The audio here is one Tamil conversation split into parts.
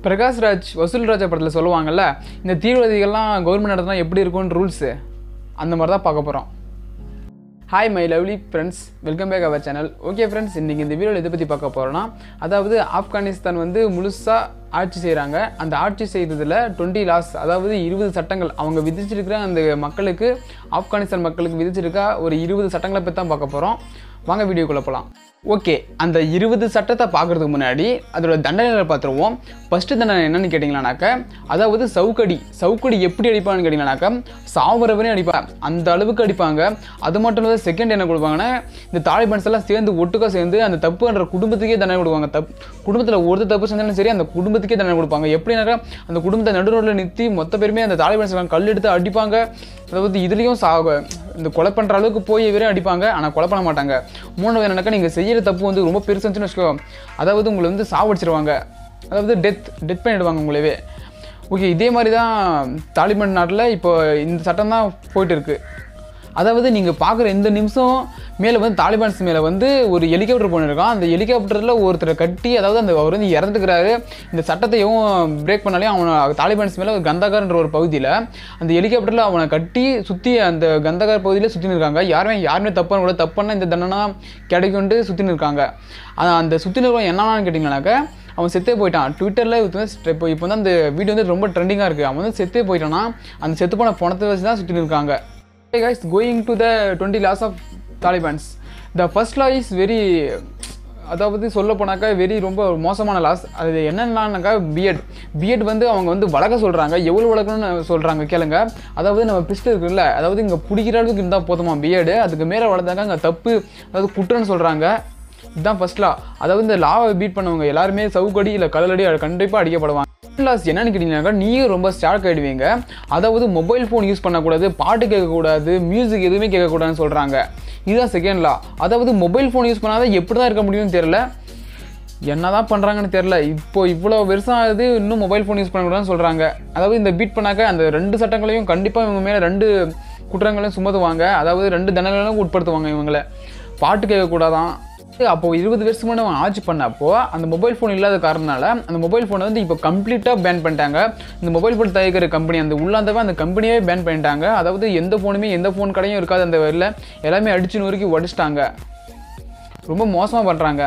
பிரகாஷ்ராஜ் வசூல் ராஜா படத்தில் சொல்லுவாங்கல்ல இந்த தீவிரவாதிகள்லாம் கவர்மெண்ட் நடத்தினா எப்படி இருக்கும்னு ரூல்ஸு அந்த மாதிரி தான் பார்க்க போகிறோம் hi my lovely friends welcome back our channel okay friends இன்றைக்கி இந்த வீடியோவில் எதை பற்றி பார்க்க போகிறோன்னா அதாவது ஆப்கானிஸ்தான் வந்து முழுசாக ஆட்சி செய்கிறாங்க அந்த ஆட்சி செய்கிறதுல டுவெண்ட்டி லாஸ் அதாவது இருபது சட்டங்கள் அவங்க விதிச்சிருக்கிற அந்த மக்களுக்கு ஆப்கானிஸ்தான் மக்களுக்கு விதிச்சிருக்க ஒரு இருபது சட்டங்களை பற்றி தான் பார்க்க போகிறோம் வாங்க வீடியோக்குள்ளே போகலாம் ஓகே அந்த இருபது சட்டத்தை பார்க்குறதுக்கு முன்னாடி அதோட தண்டனைகளை பார்த்துருவோம் ஃபஸ்ட்டு தண்டனை என்னன்னு கேட்டிங்களானாக்க அதாவது சவுக்கடி சவுக்கடி எப்படி அடிப்பான்னு கேட்டிங்களானாக்கா சாவரவரையும் அடிப்பாங்க அந்த அளவுக்கு அடிப்பாங்க அது மட்டும் இல்லாத செகண்ட் என்ன கொடுப்பாங்கன்னா இந்த தாலிபான்ஸ் எல்லாம் சேர்ந்து ஒட்டுக்கா சேர்ந்து அந்த தப்புன்ற குடும்பத்துக்கே தண்டனை கொடுப்பாங்க தப் குடும்பத்தில் ஒருத்தர் தப்பு செஞ்சாலும் சரி அந்த குடும்பத்துக்கே தண்டனை கொடுப்பாங்க எப்படின்னாக்கா அந்த குடும்பத்தை நடுரோட்டில் நிறுத்தி மொத்த பேருமே அந்த தாலிபான்ஸ் எல்லாம் கல் எடுத்து அடிப்பாங்க அதாவது இதுலேயும் சாக இந்த கொலை பண்ணுற அளவுக்கு போய் வெறும் அடிப்பாங்க ஆனால் கொலை பண்ண மாட்டாங்க மூணாவது என்னன்னாக்கா நீங்கள் செய்கிற தப்பு வந்து ரொம்ப பெருசுன்னு வச்சுக்கோ அதாவது உங்களை வந்து சாவடிச்சிருவாங்க அதாவது டெத் டெத் பண்ணிடுவாங்க உங்களவே ஓகே இதே மாதிரி தான் தாலிபான் நாட்டில் இப்போ இந்த சட்டம் தான் போயிட்டு இருக்கு அதாவது நீங்கள் பார்க்குற இந்த நிமிஷம் மேலே வந்து தாலிபான்ஸ் மேலே வந்து ஒரு ஹெலிகாப்டர் போனிருக்கான் அந்த ஹெலிகாப்டரில் ஒருத்தரை கட்டி அதாவது அந்த அவர் வந்து இறந்துக்கிறாரு இந்த சட்டத்தை எவன் பிரேக் பண்ணாலே அவனை தாலிபான்ஸ் மேலே ஒரு கந்தாகர்ன்ற ஒரு பகுதியில் அந்த ஹெலிகாப்டரில் அவனை கட்டி சுற்றி அந்த கந்தகார் பகுதியில் சுற்றின்னு இருக்காங்க யாருமே யாருமே தப்பான கூட தப்பான இந்த தண்டனை கிடைக்கும்ட்டு சுற்றின்னு இருக்காங்க ஆனா, அந்த சுற்றின்னு இருக்கவன் என்னன்னு கேட்டிங்கனாக்கா அவன் செத்தே போயிட்டான் ட்விட்டரில் இப்போ இப்போ வந்து அந்த வீடியோ வந்து ரொம்ப ட்ரெண்டிங்காக இருக்குது அவன் வந்து செத்தே போயிட்டானா அந்த செத்து போன பணத்தை வச்சு தான் சுற்றின்னு இருக்காங்க Hey guys, going to the 20 laws of Talibans. The first law is very அதாவது சொல்ல போனாக்கா வெரி ரொம்ப மோசமான லாஸ் அது என்னென்னாக்கா பிஎட் பிஎட் வந்து அவங்க வந்து வளர்க்க சொல்கிறாங்க எவ்வளோ வளர்க்கணும்னு சொல்கிறாங்க கேளுங்க அதாவது நம்ம பிஸ்ட் இருக்குல்ல அதாவது இங்கே பிடிக்கிற அளவுக்கு இருந்தால் போதுமா பிஎட் அதுக்கு மேலே வளர்த்தாங்க அங்கே தப்பு அதாவது குற்றம்னு சொல்கிறாங்க இதுதான் ஃபர்ஸ்ட் லா அதாவது இந்த லாவை பீட் பண்ணவங்க எல்லாருமே சவுக்கடி இல்லை கல்லடி கண்டிப்பாக அடிக்கப்படுவாங்க லாஸ் என்னன்னு கேட்டிங்கனாக்கா நீயும் ரொம்ப ஸ்டார்க் ஆகிடுவீங்க அதாவது மொபைல் ஃபோன் யூஸ் பண்ணக்கூடாது பாட்டு கேட்கக்கூடாது மியூசிக் எதுவுமே கேட்கக்கூடாதுன்னு சொல்கிறாங்க இதுதான் செகண்ட் லா அதாவது மொபைல் ஃபோன் யூஸ் பண்ணாத எப்படி தான் இருக்க முடியும்னு தெரியல என்னதான் பண்ணுறாங்கன்னு தெரில இப்போ இவ்வளோ வருஷம் ஆகுது இன்னும் மொபைல் ஃபோன் யூஸ் பண்ணக்கூடாதுன்னு சொல்கிறாங்க அதாவது இந்த பீட் பண்ணாக்க அந்த ரெண்டு சட்டங்களையும் கண்டிப்பாக இவங்க மேலே ரெண்டு குற்றங்களையும் சுமத்துவாங்க அதாவது ரெண்டு தண்டனைகளும் உட்படுத்துவாங்க இவங்களை பாட்டு கேட்கக்கூடாதான் அப்போ இருபது வருஷம் முன்னாடி அவன் ஆட்சி பண்ணப்போ அந்த மொபைல் ஃபோன் இல்லாத காரணனால அந்த மொபைல் ஃபோனை வந்து இப்போ கம்ப்ளீட்டாக பேன் பண்ணிட்டாங்க இந்த மொபைல் ஃபோன் தயாரிக்கிற கம்பெனி அந்த உள்ளாந்தவ அந்த கம்பெனியே பேன் பண்ணிட்டாங்க அதாவது எந்த ஃபோனுமே எந்த ஃபோன் கடையும் இருக்காது அந்த வரியில் எல்லாமே அடிச்சு நொறுக்கி உடச்சிட்டாங்க ரொம்ப மோசமாக பண்ணுறாங்க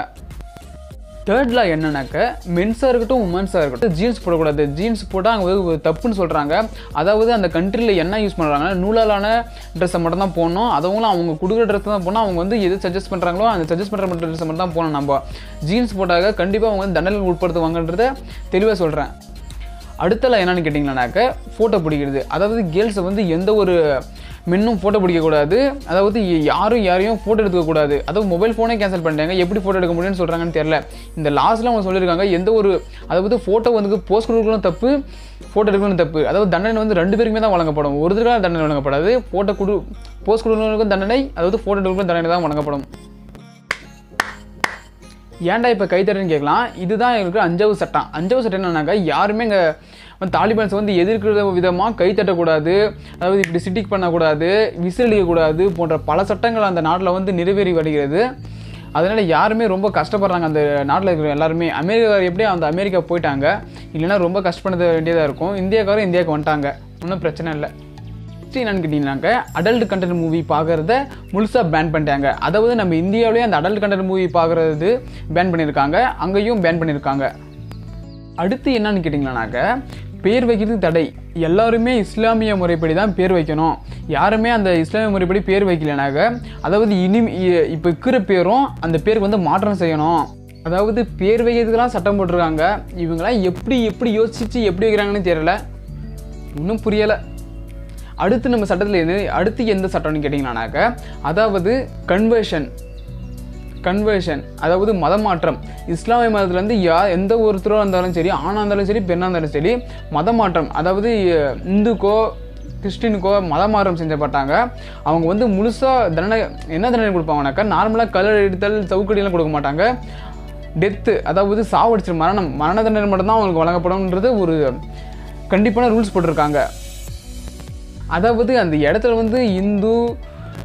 தேர்ட் லா என்னன்னாக்க மென்ஸாக இருக்கட்டும் உமன்ஸாக இருக்கட்டும் ஜீன்ஸ் போடக்கூடாது ஜீன்ஸ் போட்டால் அங்கே வந்து ஒரு தப்புன்னு சொல்கிறாங்க அதாவது அந்த கண்ட்ரியில் என்ன யூஸ் பண்ணுறாங்க நூலாலான ட்ரெஸ்ஸை மட்டும் தான் போடணும் அதவங்களும் அவங்க கொடுக்குற ட்ரெஸ் தான் போனால் அவங்க வந்து எது சஜஸ்ட் பண்ணுறாங்களோ அந்த சஜஸ்ட் பண்ணுற மட்டும் ட்ரெஸ்ஸை மட்டும் தான் போகணும் நம்ம ஜீன்ஸ் போட்டாக்க கண்டிப்பாக அவங்க வந்து தண்டனை உட்படுத்துவாங்கன்றத தெளிவாக சொல்கிறேன் அடுத்தல என்னன்னு கேட்டிங்களானாக்க ஃபோட்டோ பிடிக்கிறது அதாவது கேர்ள்ஸை வந்து எந்த ஒரு மென்னும் ஃபோட்டோ பிடிக்கக்கூடாது அதாவது யாரும் யாரையும் ஃபோட்டோ எடுக்கக்கூடாது அதாவது மொபைல் ஃபோனே கேன்சல் பண்ணிட்டாங்க எப்படி ஃபோட்டோ எடுக்க முடியும்னு சொல்கிறாங்கன்னு தெரியல இந்த லாஸ்ட்டில் அவங்க சொல்லியிருக்காங்க எந்த ஒரு அதாவது ஃபோட்டோ வந்து போஸ்ட் கொடுக்கணும் தப்பு ஃபோட்டோ எடுக்கணும் தப்பு அதாவது தண்டனை வந்து ரெண்டு பேருக்குமே தான் வழங்கப்படும் ஒருத்தருக்காக தண்டனை வழங்கப்படாது ஃபோட்டோ கொடு போஸ்ட் கொடுக்கறவங்களுக்கும் தண்டனை அதாவது ஃபோட்டோ எடுக்கணும் தண்டனை தான் வழங்கப்படும் ஏன்டா இப்போ கைத்தறன்னு கேட்கலாம் இதுதான் இருக்கிற அஞ்சாவது சட்டம் அஞ்சாவது சட்டம் என்னன்னாக்கா யாருமே இங்கே வந்து தாலிபான்ஸ் வந்து எதிர்க்கிற விதமாக கை தட்டக்கூடாது அதாவது இப்படி சிட்டிக் பண்ணக்கூடாது விசில் அடிக்கக்கூடாது போன்ற பல சட்டங்கள் அந்த நாட்டில் வந்து நிறைவேறி வருகிறது அதனால் யாருமே ரொம்ப கஷ்டப்படுறாங்க அந்த நாட்டில் இருக்கிற எல்லாருமே அமெரிக்கா எப்படி அந்த அமெரிக்கா போயிட்டாங்க இல்லைன்னா ரொம்ப கஷ்டப்பட வேண்டியதாக இருக்கும் இந்தியாக்காரும் இந்தியாவுக்கு வந்துட்டாங்க ஒன்றும் பிரச்சனை இல்லை நெக்ஸ்ட் என்னன்னு கேட்டிங்கனாக்க அடல்ட் கண்டென்ட் மூவி பார்க்குறத முழுசாக பேன் பண்ணிட்டாங்க அதாவது நம்ம இந்தியாவிலேயே அந்த அடல்ட் கண்டென்ட் மூவி பார்க்குறது பேன் பண்ணியிருக்காங்க அங்கேயும் பேன் பண்ணியிருக்காங்க அடுத்து என்னன்னு கேட்டிங்களானாக்க பேர் வைக்கிறது தடை எல்லாருமே இஸ்லாமிய முறைப்படி தான் பேர் வைக்கணும் யாருமே அந்த இஸ்லாமிய முறைப்படி பேர் வைக்கலனாக்க அதாவது இனி இ- இப்போ இருக்கிற பேரும் அந்த பேருக்கு வந்து மாற்றம் செய்யணும் அதாவது பேர் வைக்கிறதுக்கெல்லாம் சட்டம் போட்டிருக்காங்க இவங்கெல்லாம் எப்படி எப்படி யோசிச்சு எப்படி வைக்கிறாங்கன்னு தெரியல இன்னும் புரியலை அடுத்து நம்ம சட்டத்தில் எது அடுத்து எந்த சட்டம்னு கேட்டிங்களானாக்க அதாவது கன்வர்ஷன் கன்வர்ஷன் அதாவது மதம் மாற்றம் இஸ்லாமிய மதத்துலேருந்து யா எந்த ஒருத்தரோ இருந்தாலும் சரி ஆணாக இருந்தாலும் சரி பெண்ணாக இருந்தாலும் சரி மதம் மாற்றம் அதாவது அஹ், இந்துக்கோ கிறிஸ்டினுக்கோ மதம் மாற்றம் செஞ்சப்பட்டாங்க அவங்க வந்து முழுசாக தண்டனை என்ன தண்டனை கொடுப்பாங்கனாக்கா நார்மலாக கலர் எடுத்தல் சவுக்கடியெல்லாம் கொடுக்க மாட்டாங்க டெத்து அதாவது சாவடிச்சிரு மரணம் மரண தண்டனை மட்டும்தான் அவங்களுக்கு வழங்கப்படும்ன்றது ஒரு கண்டிப்பான ரூல்ஸ் போட்டிருக்காங்க அதாவது அந்த இடத்துல வந்து இந்து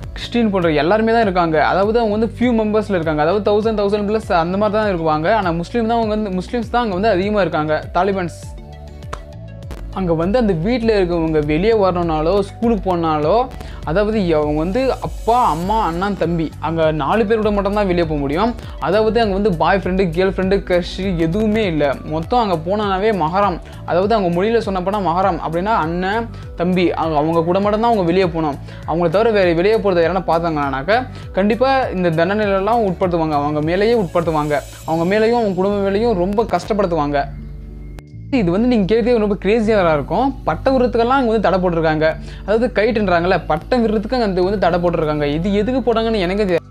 கிறிஸ்டின் போன்ற எல்லாருமே தான் இருக்காங்க அதாவது அவங்க வந்து ஃபியூ மெம்பர்ஸில் இருக்காங்க அதாவது தௌசண்ட் தௌசண்ட் ப்ளஸ் அந்த மாதிரி தான் இருக்குவாங்க ஆனால் முஸ்லீம் தான் அவங்க வந்து முஸ்லீம்ஸ் தான் அங்கே வந்து அதிகமாக இருக்காங்க தாலிபன்ஸ் அங்கே வந்து அந்த வீட்டில் இருக்கவங்க வெளியே வரணுனாலோ ஸ்கூலுக்கு போனாலோ அதாவது அவங்க வந்து அப்பா அம்மா அண்ணன் தம்பி அங்கே நாலு பேரோட மட்டும்தான் வெளியே போக முடியும் அதாவது அங்கே வந்து boyfriend girlfriend crush எதுவுமே இல்லை மொத்தம் அங்கே போனாவே மகரம் அதாவது அவங்க மொழியில் சொன்னப்போனா மகரம் அப்படின்னா அண்ணன் தம்பி அவங்க அவங்க கூட மட்டும்தான் அவங்க வெளியே போகணும் அவங்கள தவிர வேறு வெளியே போகிறத யாரா பார்த்தாங்கனாக்க கண்டிப்பாக இந்த தண்டனையிலலாம் உட்படுத்துவாங்க அவங்க மேலேயே உட்படுத்துவாங்க அவங்க மேலேயும் அவங்க குடும்ப மேலேயும் ரொம்ப கஷ்டப்படுத்துவாங்க இது வந்து நீங்கள் கேட்கவே ரொம்ப கிரேசியாக இருக்கும் பட்டம் விடுறதுக்கெல்லாம் அங்கே வந்து தடை போட்டிருக்காங்க அதாவது கைட்டுன்றாங்கல்ல பட்டம் விடுறதுக்கு அங்கே வந்து தடை போட்டிருக்காங்க இது எதுக்கு போட்டாங்கன்னு எனக்கு தெரியல